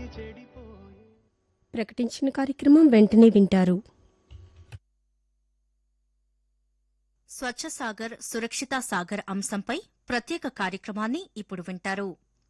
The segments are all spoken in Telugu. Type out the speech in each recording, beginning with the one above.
ప్రకటించిన కార్యక్రమం వెంటనే వింటారు స్వచ్ఛ సాగర్ సురక్షిత సాగర్ అంశంపై ప్రత్యేక కార్యక్రమాన్ని ఇప్పుడు వింటారు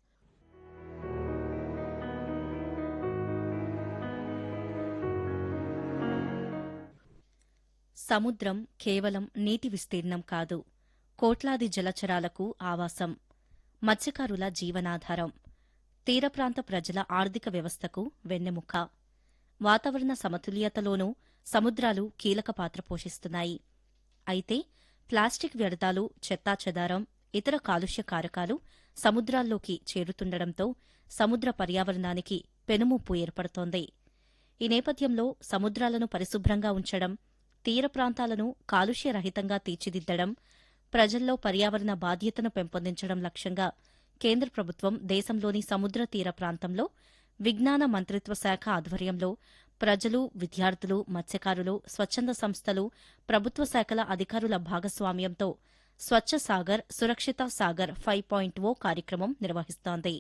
సముద్రం కేవలం నీటి విస్తీర్ణం కాదు కోట్లాది జలచరాలకు ఆవాసం మత్స్యకారుల జీవనాధారం తీర ప్రాంత ప్రజల ఆర్థిక వ్యవస్థకు వెన్నెముక వాతావరణ సమతుల్యతలోనూ సముద్రాలు కీలక పాత్ర పోషిస్తున్నాయి అయితే ప్లాస్టిక్ వ్యర్థాలు చెత్తాచెదారం ఇతర కాలుష్య కారకాలు సముద్రాల్లోకి చేరుతుండటంతో సముద్ర పర్యావరణానికి పెనుముప్పు ఏర్పడుతోంది ఈ నేపథ్యంలో సముద్రాలను పరిశుభ్రంగా ఉంచడం తీర ప్రాంతాలను కాలుష్యరహితంగా తీర్చిదిద్దడం ప్రజల్లో పర్యావరణ బాధ్యతను పెంపొందించడం లక్ష్యంగా కేంద్ర ప్రభుత్వం దేశంలోని సముద్ర తీర ప్రాంతంలో విజ్ఞాన మంత్రిత్వ శాఖ ఆధ్వర్యంలో ప్రజలు విద్యార్థులు మత్స్యకారులు స్వచ్ఛంద సంస్థలు ప్రభుత్వ శాఖల అధికారుల భాగస్వామ్యంతో స్వచ్ఛ సాగర్ సురక్షిత సాగర్ ఫైవ్ పాయింట్ ఓ కార్యక్రమం నిర్వహిస్తోంది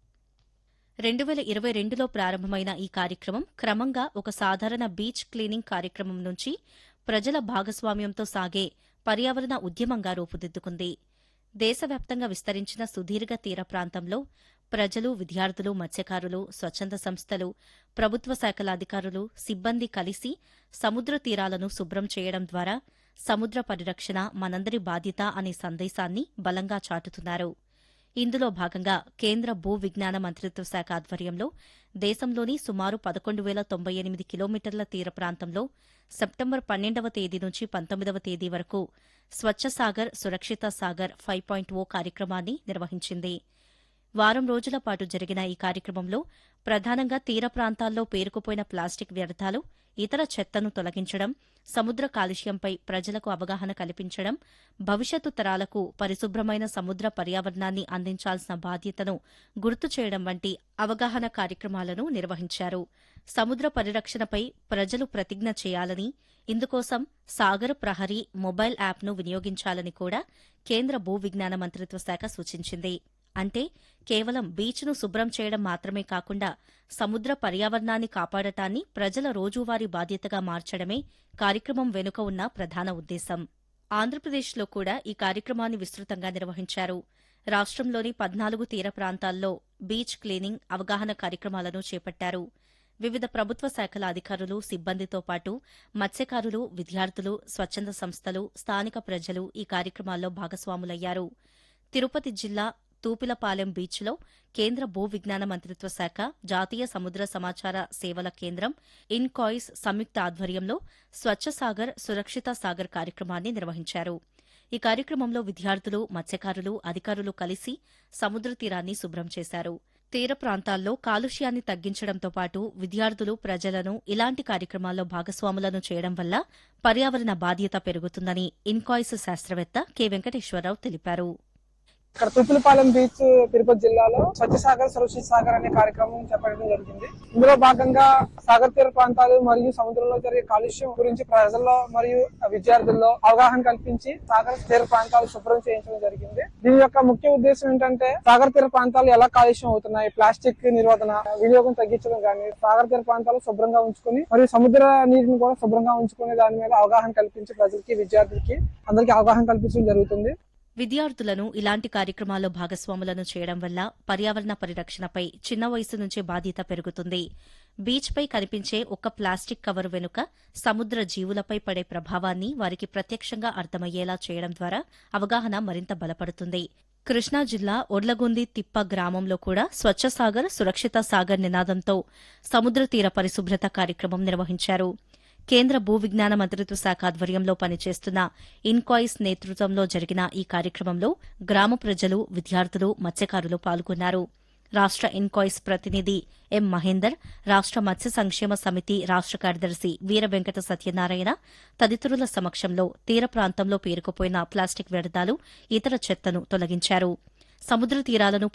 రెండు వేల ఇరవై రెండులో ప్రారంభమైన ఈ కార్యక్రమం క్రమంగా ఒక సాధారణ బీచ్ క్లీనింగ్ కార్యక్రమం నుంచి ప్రజల భాగస్వామ్యంతో సాగే పర్యావరణ ఉద్యమంగా రూపుదిద్దుకుంది దేశవ్యాప్తంగా విస్తరించిన సుదీర్ఘ తీర ప్రాంతంలో ప్రజలు విద్యార్థులు మత్స్యకారులు స్వచ్ఛంద సంస్థలు ప్రభుత్వ శాఖల అధికారులు సిబ్బంది కలిసి సముద్ర తీరాలను శుభ్రం చేయడం ద్వారా సముద్ర పరిరక్షణ మనందరి బాధ్యత అనే సందేశాన్ని బలంగా చాటుతున్నారు ఇందులో భాగంగా కేంద్ర భూ విజ్ఞాన మంత్రిత్వ శాఖ ఆధ్వర్యంలో దేశంలోని సుమారు పదకొండు వేల తొంభై ఎనిమిది కిలోమీటర్ల తీర ప్రాంతంలో సెప్టెంబర్ పన్నెండవ తేదీ నుంచి పంతొమ్మిదవ తేదీ వరకు స్వచ్ఛ సాగర్ సురక్షిత సాగర్ ఫైవ్ పాయింట్ ఓ కార్యక్రమాన్ని నిర్వహించింది వారం రోజుల పాటు జరిగిన ఈ కార్యక్రమంలో ప్రధానంగా తీర ప్రాంతాల్లో పేరుకుపోయిన ప్లాస్టిక్ వ్యర్థాలు ఇతర చెత్తను తొలగించడం సముద్ర కాలుష్యంపై ప్రజలకు అవగాహన కల్పించడం భవిష్యత్తు తరాలకు పరిశుభ్రమైన సముద్ర పర్యావరణాన్ని అందించాల్సిన బాధ్యతను గుర్తు చేయడం వంటి అవగాహన కార్యక్రమాలను నిర్వహించారు సముద్ర పరిరక్షణపై ప్రజలు ప్రతిజ్ఞ చేయాలని ఇందుకోసం సాగర్ ప్రహరీ మొబైల్ యాప్ను వినియోగించాలని కూడా కేంద్ర భూ విజ్ఞాన మంత్రిత్వ శాఖ సూచించింది అంటే కేవలం బీచ్ను శుభ్రం చేయడం మాత్రమే కాకుండా సముద్ర పర్యావరణాన్ని కాపాడటాన్ని ప్రజల రోజువారీ బాధ్యతగా మార్చడమే కార్యక్రమం వెనుక ఉన్న ప్రధాన ఉద్దేశం ఆంధ్రప్రదేశ్లో కూడా ఈ కార్యక్రమాన్ని విస్తృతంగా నిర్వహించారు రాష్ట్రంలోని పద్నాలుగు తీర ప్రాంతాల్లో బీచ్ క్లీనింగ్ అవగాహన కార్యక్రమాలను చేపట్టారు వివిధ ప్రభుత్వ శాఖల అధికారులు సిబ్బందితో పాటు మత్స్యకారులు విద్యార్థులు స్వచ్ఛంద సంస్థలు స్థానిక ప్రజలు ఈ కార్యక్రమాల్లో భాగస్వాములయ్యారు తిరుపతి జిల్లా తూపిలపాలెం బీచ్లో కేంద్ర భూ విజ్ఞాన మంత్రిత్వ శాఖ జాతీయ సముద్ర సమాచార సేవల కేంద్రం ఇన్కాయిస్ సంయుక్త ఆధ్వర్యంలో స్వచ్ఛ సాగర్ సురక్షిత సాగర్ కార్యక్రమాన్ని నిర్వహించారు ఈ కార్యక్రమంలో విద్యార్థులు మత్స్యకారులు అధికారులు కలిసి సముద్ర తీరాన్ని శుభ్రం చేశారు తీర ప్రాంతాల్లో కాలుష్యాన్ని తగ్గించడంతో పాటు విద్యార్థులు ప్రజలను ఇలాంటి కార్యక్రమాల్లో భాగస్వాములను చేయడం వల్ల పర్యావరణ బాధ్యత పెరుగుతుందని ఇన్కాయిస్ శాస్త్రవేత్త కె వెంకటేశ్వరరావు తెలిపారు ఇక్కడ తూపులపాలెం బీచ్ తిరుపతి జిల్లాలో స్వచ్ఛ సాగర్ సురక్షిత సాగర్ అనే కార్యక్రమం చేపట్టడం జరిగింది ఇందులో భాగంగా సాగర్ తీర ప్రాంతాలు మరియు సముద్రంలో జరిగే కాలుష్యం గురించి ప్రజల్లో మరియు విద్యార్థుల్లో అవగాహన కల్పించి సాగర్ తీర ప్రాంతాలు శుభ్రం చేయించడం జరిగింది దీని యొక్క ముఖ్య ఉద్దేశం ఏంటంటే సాగర్ తీర ప్రాంతాలు ఎలా కాలుష్యం అవుతున్నాయి ప్లాస్టిక్ నిరోధన వినియోగం తగ్గించడం కానీ సాగర్ తీర ప్రాంతాలు శుభ్రంగా ఉంచుకొని మరియు సముద్ర నీటిని కూడా శుభ్రంగా ఉంచుకునే దాని మీద అవగాహన కల్పించి ప్రజలకి విద్యార్థులకి అందరికీ అవగాహన కల్పించడం జరుగుతుంది విద్యార్థులను ఇలాంటి కార్యక్రమాల్లో భాగస్వాములను చేయడం వల్ల పర్యావరణ పరిరక్షణపై చిన్న వయసు నుంచే బాధ్యత పెరుగుతుంది బీచ్పై కనిపించే ఒక ప్లాస్టిక్ కవర్ వెనుక సముద్ర జీవులపై పడే ప్రభావాన్ని వారికి ప్రత్యక్షంగా అర్థమయ్యేలా చేయడం ద్వారా అవగాహన మరింత బలపడుతుంది కృష్ణా జిల్లా ఒడ్లగొంది తిప్ప గ్రామంలో కూడా స్వచ్ఛ సాగర్ సురక్షిత సాగర్ నినాదంతో సముద్ర తీర పరిశుభ్రత కార్యక్రమం నిర్వహించారు కేంద్ర భూ విజ్ఞాన మంత్రిత్వ శాఖ ఆధ్వర్యంలో పనిచేస్తున్న ఇన్కాయిస్ నేతృత్వంలో జరిగిన ఈ కార్యక్రమంలో గ్రామ ప్రజలు విద్యార్థులు మత్స్యకారులు పాల్గొన్నారు రాష్ట ఇన్కాయిస్ ప్రతినిధి ఎం మహేందర్ రాష్ట మత్స్య సంక్షేమ సమితి రాష్ట కార్యదర్శి వీర వెంకట సత్యనారాయణ తదితరుల సమక్షంలో తీర ప్రాంతంలో పేరుకుపోయిన ప్లాస్టిక్ వ్యర్థాలు ఇతర చెత్తను తొలగించారు సముద్ర తీరాలను